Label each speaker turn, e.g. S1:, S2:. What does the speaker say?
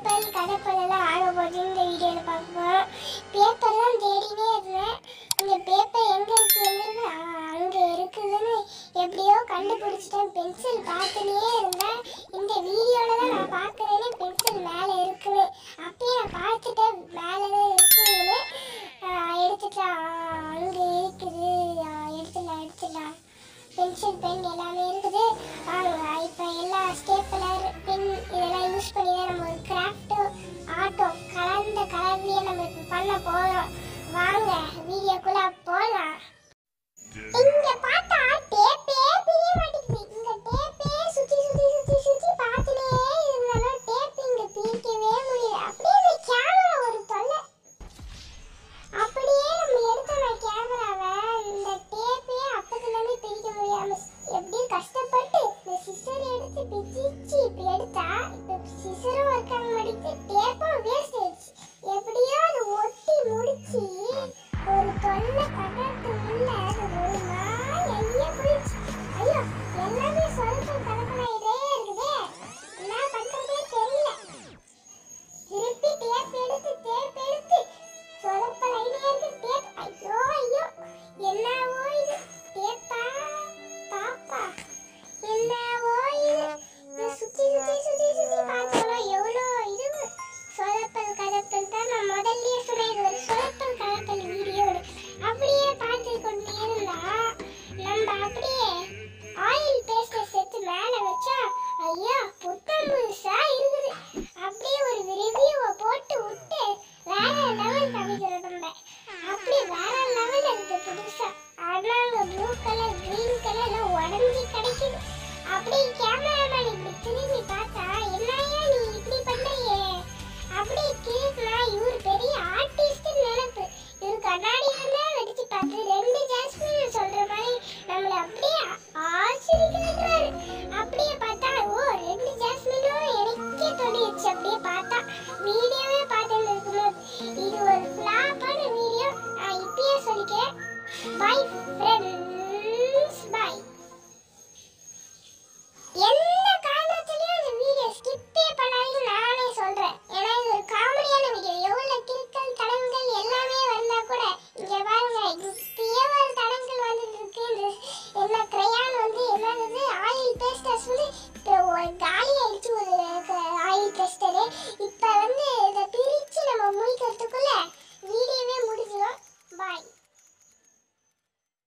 S1: சொதப்பல் கதப்பல் எல்லாம் ஆக போகுது இந்த வீடியோவில் பார்ப்போம் பேப்பர் தான் தேடினே இருந்தேன் இந்த பேப்பர் எங்கே இருக்கு எங்க இருக்கு அங்கே இருக்குதுன்னு எப்படியோ கண்டுபிடிச்சிட்டேன் பென்சில் பார்த்துனே இருந்தேன் இந்த வீடியோவில் தான் நான் பார்க்குறேனே பென்சில் மேலே இருக்குன்னு அப்பயே நான் பார்த்துட்டேன் மேலே தான் இருக்குதுன்னு ஆஹ் எடுத்துட்டேன் அங்கே இருக்குது ஆஹ் எடுத்துடலாம் எடுத்துடலாம் பென்சில் பென் எல்லாமே இருக்குது வாங்க இப்போ எல்லா ஸ்டேப்லர் பென் இதெல்லாம் யூஸ் பண்ணி தான் நம்ம ஒரு கிராஃப்ட் ஆட்டோ கலந்த கலவையை நம்ம இப்போ பண்ண போகிறோம் வாங்க வீடியோக்குள்ள போகலாம் இங்க பார்த்தா டேப்பே பிரிய மாட்டேங்குது இங்க டேப்பே சுத்தி சுத்தி சுத்தி சுத்தி பார்த்துட்டே இருந்தாலும் டேப் இங்க பிரிக்கவே முடியல அப்படியே இந்த கேமரா ஒரு தொல்லை அப்படியே நம்ம எடுத்தோம்னா கேமராவை இந்த டேப்பே அப்பத்துலேருந்து பிரிக்க முடியாம எப்படியும் கஷ்டப்பட்டு இந்த சிசர் எடுத்து பிரிச்சு இப்படி எடுத்தா இப்போ சிசரும் ஒர்க் ஆக மாட்டேங்குது டேப்பும் வேஸ்ட் ஆயிடுச்சு எப்படியோ அதை ஒட்டி முடிச்சு ஒரு தொல்லை கட்டத்து உள்ள அது ஒரு நாள் ஐயா போயிடுச்சு ஐயோ எல்லாமே சொரப்பல் கலக்கலாயிட்டே இருக்குதே என்ன பண்றதே தெரியல திருப்பி டேப் எடுத்து டேப் எடுத்து சொதப்பல் ஐடியா இருக்கு டேப் ஐயோ ஐயோ என்னவோ இது டேப்பா பாப்பா என்னவோ இது இது சுத்தி சுத்தி சுத்தி சுத்தி பார்த்தாலும் எவ்வளோ இது சொதப்பல் கதப்பல் தான் நான் முதல்லயே சொன்னேன் இது ஒரு சொதப்பல் கதப்பல் வீடியோ அப்படியே பார்த்து கொண்டே இருந்தா நம்ம அப்படியே ஆயில் பேஸ்ட்டை சேர்த்து மேலே வச்சா ஐயா புத்தம் புதுசா இருக்குது அப்படியே ஒரு ரிவ்யூவை போட்டு விட்டு வேற லெவல் காமிக்கிறோம் நம்ம அப்படி வேற லெவல் இருக்கு புதுசா ஆனா அங்க ப்ளூ கலர் கிரீன் கலர்ல உடஞ்சி கிடைக்குது அப்படியே கேமரா